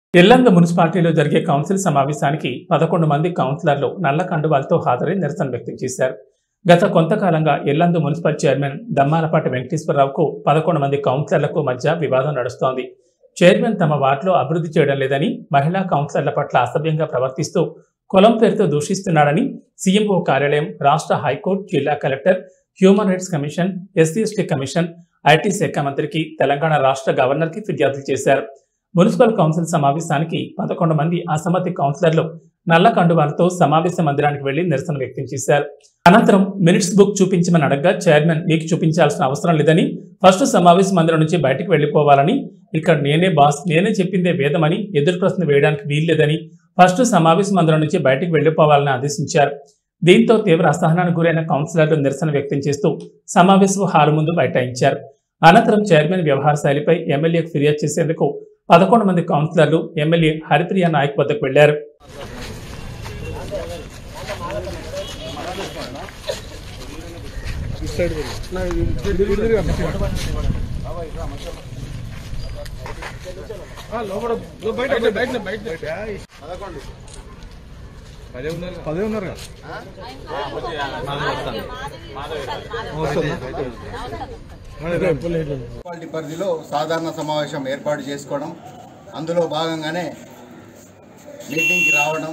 ఎల్లంద మున్సిపాలిటీలో జరిగే కౌన్సిల్ సమావేశానికి పదకొండు మంది కౌన్సిలర్లు నల్ల కండువాలతో హాజరై నిరసన వ్యక్తం చేశారు గత కొంతకాలంగా ఎల్లందు మున్సిపల్ చైర్మన్ దమ్మాలపాటి వెంకటేశ్వరరావుకు పదకొండు మంది కౌన్సిలర్లకు మధ్య వివాదం నడుస్తోంది చైర్మన్ తమ వార్డులో అభివృద్ధి చేయడం లేదని మహిళా కౌన్సిలర్ల పట్ల అసభ్యంగా ప్రవర్తిస్తూ కులం పేరుతో దూషిస్తున్నాడని సీఎంఓ కార్యాలయం రాష్ట్ర హైకోర్టు జిల్లా collector human rights commission SC ST commission IT శాఖ మంత్రికి తెలంగాణ రాష్ట్ర గవర్నర్కి ఫిర్యాదులు చేశారు మున్సిపల్ కౌన్సిల్ సమావేశానికి పదకొండు మంది అసమ్మతి కౌన్సిలర్లు నల్ల కండువాలతో సమావేశ మందిరానికి వెళ్లి నిరసన వ్యక్తం చేశారు అనంతరం మినిట్స్ బుక్ చూపించమని అడగ్గా చైర్మన్ మీకు చూపించాల్సిన అవసరం లేదని ఫస్ట్ సమావేశ మందిరం నుంచి బయటికి వెళ్లిపోవాలని ఇక్కడ నేనే బాస్ నేనే చెప్పిందే వేదమని ఎదురు ప్రశ్న వేయడానికి వీల్లేదని ఫస్ట్ సమావేశ మందిరం నుంచి బయటికి వెళ్లిపోవాలని ఆదేశించారు దీంతో తీవ్ర అసహనానికి గురైన కౌన్సిలర్లు నిరసన వ్యక్తం చేస్తూ సమావేశం హాలు ముందు బైఠాయించారు అనంతరం చైర్మన్ వ్యవహార శైలిపై ఎమ్మెల్యేకు ఫిర్యాదు చేసేందుకు పదకొండు మంది కౌన్సిలర్లు ఎమ్మెల్యే హరిప్రియ నాయక్ వద్దకు వెళ్లారు పదే ఉన్నారు కదా మున్సిపాలిటీ పరిధిలో సాధారణ సమావేశం ఏర్పాటు చేసుకోవడం అందులో భాగంగానే మీటింగ్కి రావడం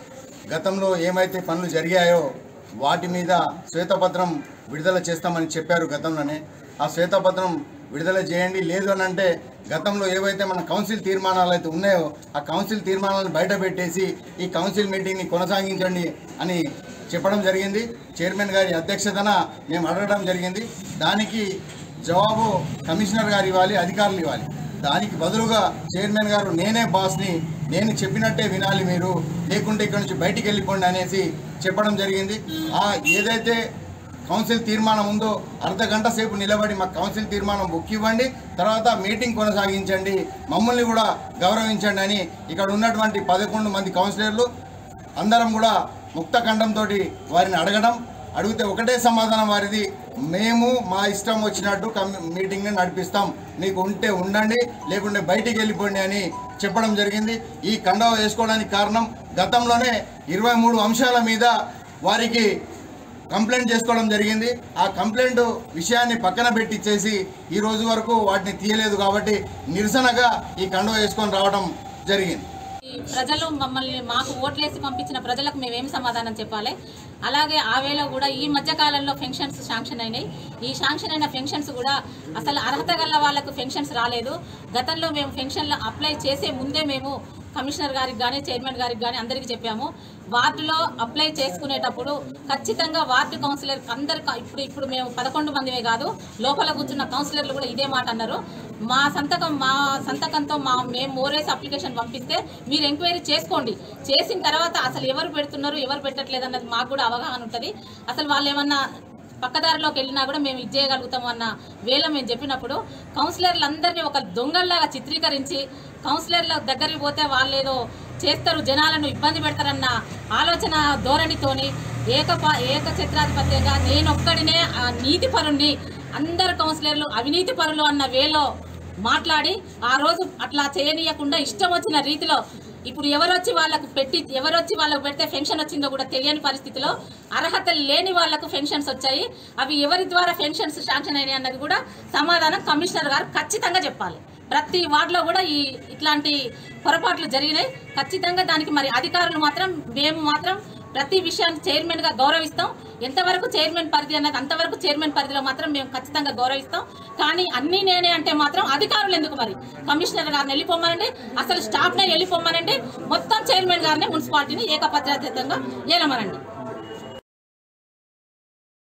గతంలో ఏమైతే పనులు జరిగాయో వాటి మీద శ్వేతపత్రం విడుదల చేస్తామని చెప్పారు గతంలోనే ఆ శ్వేతపత్రం విడుదల చేయండి లేదు అని అంటే గతంలో ఏవైతే మన కౌన్సిల్ తీర్మానాలు అయితే ఉన్నాయో ఆ కౌన్సిల్ తీర్మానాలను బయట పెట్టేసి ఈ కౌన్సిల్ మీటింగ్ని కొనసాగించండి అని చెప్పడం జరిగింది చైర్మన్ గారి అధ్యక్షతన మేము అడగడం జరిగింది దానికి జవాబు కమిషనర్ గారు ఇవ్వాలి అధికారులు ఇవ్వాలి దానికి బదులుగా చైర్మన్ గారు నేనే బాస్ని నేను చెప్పినట్టే వినాలి మీరు లేకుంటే ఇక్కడ నుంచి బయటికి వెళ్ళిపోండి అనేసి చెప్పడం జరిగింది ఆ ఏదైతే కౌన్సిల్ తీర్మానం ఉందో అర్ధ గంట సేపు నిలబడి మాకు కౌన్సిల్ తీర్మానం బుక్ ఇవ్వండి తర్వాత మీటింగ్ కొనసాగించండి మమ్మల్ని కూడా గౌరవించండి అని ఇక్కడ ఉన్నటువంటి పదకొండు మంది కౌన్సిలర్లు అందరం కూడా ముక్త ఖండంతో వారిని అడగడం అడిగితే ఒకటే సమాధానం వారిది మేము మా ఇష్టం వచ్చినట్టు కమ్ మీటింగ్ని నడిపిస్తాం మీకు ఉంటే ఉండండి లేకుంటే బయటికి వెళ్ళిపోండి అని చెప్పడం జరిగింది ఈ కండవ వేసుకోవడానికి కారణం గతంలోనే ఇరవై మూడు అంశాల మీద వారికి కంప్లైంట్ చేసుకోవడం జరిగింది ఆ కంప్లైంట్ విషయాన్ని పక్కన పెట్టించేసి ఈ రోజు వరకు వాటిని తీయలేదు కాబట్టి నిరసనగా ఈ కండవ వేసుకొని రావడం జరిగింది ఈ ప్రజలు మమ్మల్ని మాకు ఓట్లేసి పంపించిన ప్రజలకు మేమేం సమాధానం చెప్పాలి అలాగే ఆ వేళ కూడా ఈ మధ్య కాలంలో పెన్షన్స్ శాంక్షన్ అయినాయి ఈ శాంక్షన్ అయిన పెన్షన్స్ కూడా అసలు అర్హత గల వాళ్ళకు పెన్షన్స్ రాలేదు గతంలో మేము పెన్షన్లు అప్లై చేసే ముందే మేము కమిషనర్ గారికి కానీ చైర్మన్ గారికి కానీ అందరికీ చెప్పాము వార్డులో అప్లై చేసుకునేటప్పుడు ఖచ్చితంగా వార్డు కౌన్సిలర్ అందరు ఇప్పుడు ఇప్పుడు మేము పదకొండు మందిమే కాదు లోపల కూర్చున్న కౌన్సిలర్లు కూడా ఇదే మాట అన్నారు మా సంతకం మా సంతకంతో మా మేము మోరేస్ అప్లికేషన్ పంపిస్తే మీరు ఎంక్వైరీ చేసుకోండి చేసిన తర్వాత అసలు ఎవరు పెడుతున్నారు ఎవరు పెట్టట్లేదు అన్నది మాకు కూడా అవగాహన ఉంటుంది అసలు వాళ్ళు ఏమన్నా పక్కదారిలోకి వెళ్ళినా కూడా మేము ఇది చేయగలుగుతాం అన్న వేళ మేము చెప్పినప్పుడు కౌన్సిలర్లందరినీ ఒక దొంగల్లాగా చిత్రీకరించి కౌన్సిలర్ల దగ్గరికి పోతే వాళ్ళు ఏదో చేస్తారు జనాలను ఇబ్బంది పెడతారన్న ఆలోచన ధోరణితోని ఏకప ఏకఛత్రాధిపత్యంగా నేనొక్కడినే ఆ నీతి పరుణ్ణి అందరు కౌన్సిలర్లు అవినీతి పరులు అన్న వేలో మాట్లాడి ఆ రోజు అట్లా చేయనీయకుండా ఇష్టం వచ్చిన రీతిలో ఇప్పుడు ఎవరొచ్చి వాళ్ళకు పెట్టి ఎవరొచ్చి వాళ్ళకు పెడితే పెన్షన్ వచ్చిందో కూడా తెలియని పరిస్థితిలో అర్హత లేని వాళ్లకు పెన్షన్స్ వచ్చాయి అవి ఎవరి ద్వారా పెన్షన్స్ శాంక్షన్ అయినాయి అన్నది కూడా సమాధానం కమిషనర్ గారు ఖచ్చితంగా చెప్పాలి ప్రతి వార్డులో కూడా ఈ ఇట్లాంటి పొరపాట్లు జరిగినాయి ఖచ్చితంగా దానికి మరి అధికారులు మాత్రం మేము మాత్రం ప్రతి విషయాన్ని చైర్మన్ గా గౌరవిస్తాం ఎంతవరకు చైర్మన్ పరిధి అన్నది అంతవరకు చైర్మన్ పరిధిలో మాత్రం మేము ఖచ్చితంగా గౌరవిస్తాం కానీ అన్ని నేనే అంటే మాత్రం అధికారులు ఎందుకు మరి కమిషనర్ గారిని వెళ్ళిపోమనండి అసలు స్టాఫ్ నే వెళ్ళిపోమనండి మొత్తం చైర్మన్ గారిని మున్సిపాలిటీని ఏకపత్రాతీతంగా ఏలమనండి